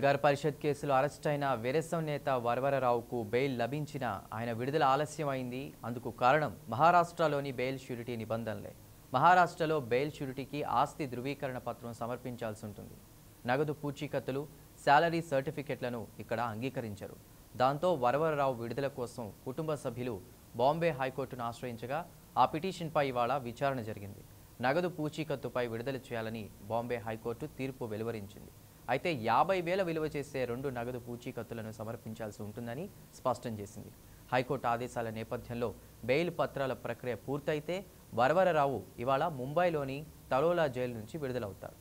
Elgar పరిషత్ కేసులో arrest అయిన వీరసం నేత వరవరరావుకు బెయిల్ లభించిన ఆయన విడుదల ఆలస్యం అయింది అందుకు కారణం మహారాష్ట్రలోని బెయిల్ షూరిటీ నిబంధనలే మహారాష్ట్రలో బెయిల్ షూరిటీకి ఆస్తి ధృవీకరణ పత్రం సమర్పించాల్సి ఉంటుంది నగదు పూచీకత్తులు శాలరీ సర్టిఫికెట్లను ఇక్కడ అంగీకరించరు దాంతో వరవరరావు విడుదల కోసం కుటుంబ సభ్యులు బాంబే హైకోర్టును ఆశ్రయించగా ఆ పిటిషన్పై ఇవాళ విచారణ జరిగింది నగదు పూచీకత్తుపై విడుదల చేయాలని బాంబే హైకోర్టు తీర్పు వెలువరించింది అయితే యాభై వేల విలువ చేసే రెండు నగదు పూచీకత్తులను సమర్పించాల్సి ఉంటుందని స్పష్టం చేసింది హైకోర్టు ఆదేశాల నేపథ్యంలో బెయిల్ పత్రాల ప్రక్రియ పూర్తయితే వరవరరావు ఇవాళ ముంబైలోని తలోలా జైలు నుంచి విడుదలవుతారు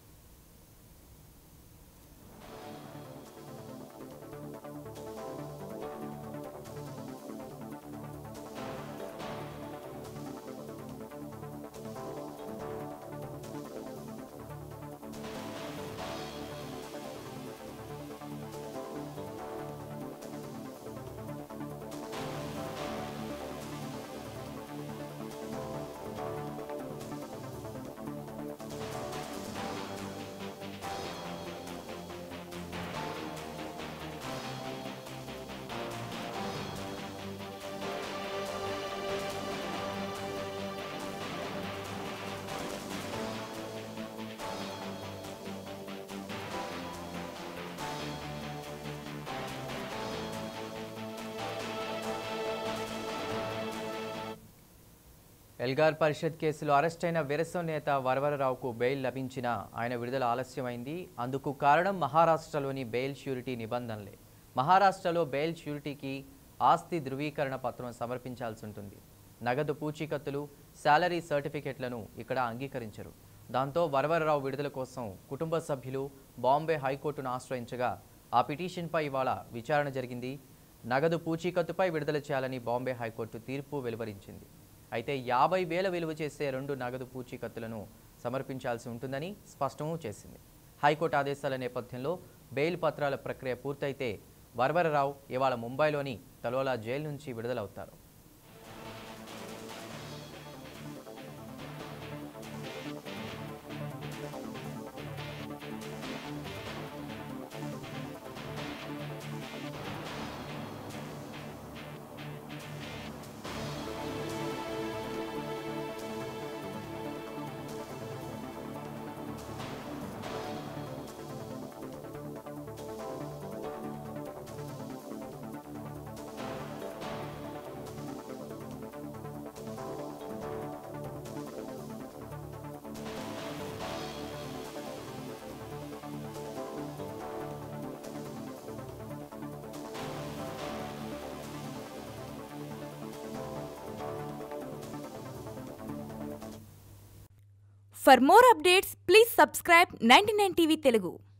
ఎల్గార్ పరిషత్ కేసులో అరెస్ట్ అయిన వీరసం నేత వరవరరావుకు బెయిల్ లభించిన ఆయన విడుదల ఆలస్యమైంది అందుకు కారణం మహారాష్ట్రలోని బెయిల్ ష్యూరిటీ నిబంధనలే మహారాష్ట్రలో బెయిల్ ష్యూరిటీకి ఆస్తి ధృవీకరణ పత్రం సమర్పించాల్సి ఉంటుంది నగదు పూచీకత్తులు శాలరీ సర్టిఫికెట్లను ఇక్కడ అంగీకరించరు దాంతో వరవరరావు విడుదల కోసం కుటుంబ సభ్యులు బాంబే హైకోర్టును ఆశ్రయించగా ఆ పిటిషన్పై ఇవాళ విచారణ జరిగింది నగదు పూచీకత్తుపై విడుదల చేయాలని బాంబే హైకోర్టు తీర్పు వెలువరించింది అయితే యాభై వేల విలువ చేసే రెండు నగదు పూచీకత్తులను సమర్పించాల్సి ఉంటుందని స్పష్టమూ చేసింది హైకోర్టు ఆదేశాల నేపథ్యంలో బెయిల్ పత్రాల ప్రక్రియ పూర్తయితే వరవరరావు ఇవాళ ముంబైలోని తలోలా జైలు నుంచి విడుదలవుతారు For more updates, please subscribe 99 TV Telugu.